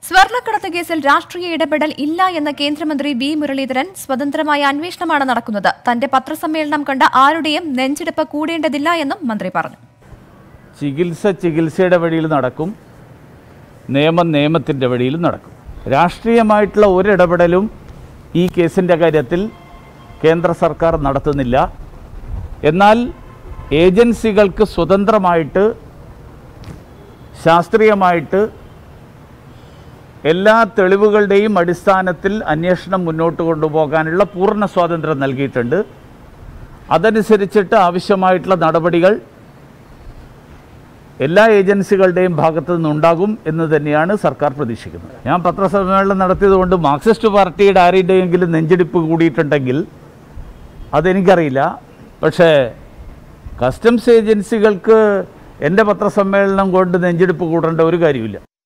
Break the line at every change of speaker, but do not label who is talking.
സ്വർണ്ണക്കടത്ത് കേസിൽ രാഷ്ട്രീയ ഇടപെടൽ ഇല്ല എന്ന കേന്ദ്രമന്ത്രി വി മുരളീധരൻ സ്വതന്ത്രമായ അന്വേഷണമാണ് നടക്കുന്നത് തന്റെ പത്രസമ്മേളനം കണ്ട ആരുടെയും നെഞ്ചിടിപ്പ് കൂടേണ്ടതില്ല എന്നും മന്ത്രി പറഞ്ഞു
ചികിത്സ ചികിത്സയുടെ വഴിയിൽ നടക്കും നിയമം നിയമത്തിൻ്റെ വഴിയിൽ നടക്കും രാഷ്ട്രീയമായിട്ടുള്ള ഒരിടപെടലും ഈ കേസിൻ്റെ കാര്യത്തിൽ കേന്ദ്ര സർക്കാർ നടത്തുന്നില്ല എന്നാൽ ഏജൻസികൾക്ക് സ്വതന്ത്രമായിട്ട് ശാസ്ത്രീയമായിട്ട് എല്ലാ തെളിവുകളുടെയും അടിസ്ഥാനത്തിൽ അന്വേഷണം മുന്നോട്ട് കൊണ്ടുപോകാനുള്ള പൂർണ്ണ സ്വാതന്ത്ര്യം നൽകിയിട്ടുണ്ട് അതനുസരിച്ചിട്ട് ആവശ്യമായിട്ടുള്ള നടപടികൾ എല്ലാ ഏജൻസികളുടെയും ഭാഗത്തു നിന്നുണ്ടാകും എന്ന് തന്നെയാണ് സർക്കാർ പ്രതീക്ഷിക്കുന്നത് ഞാൻ പത്രസമ്മേളനം നടത്തിയതുകൊണ്ട് മാർക്സിസ്റ്റ് പാർട്ടിയുടെ ആരുടെയെങ്കിലും നെഞ്ചെടുപ്പ് കൂടിയിട്ടുണ്ടെങ്കിൽ അതെനിക്കറിയില്ല പക്ഷേ കസ്റ്റംസ് ഏജൻസികൾക്ക് എൻ്റെ പത്രസമ്മേളനം കൊണ്ട് നെഞ്ചെടുപ്പ് കൂടേണ്ട ഒരു കാര്യമില്ല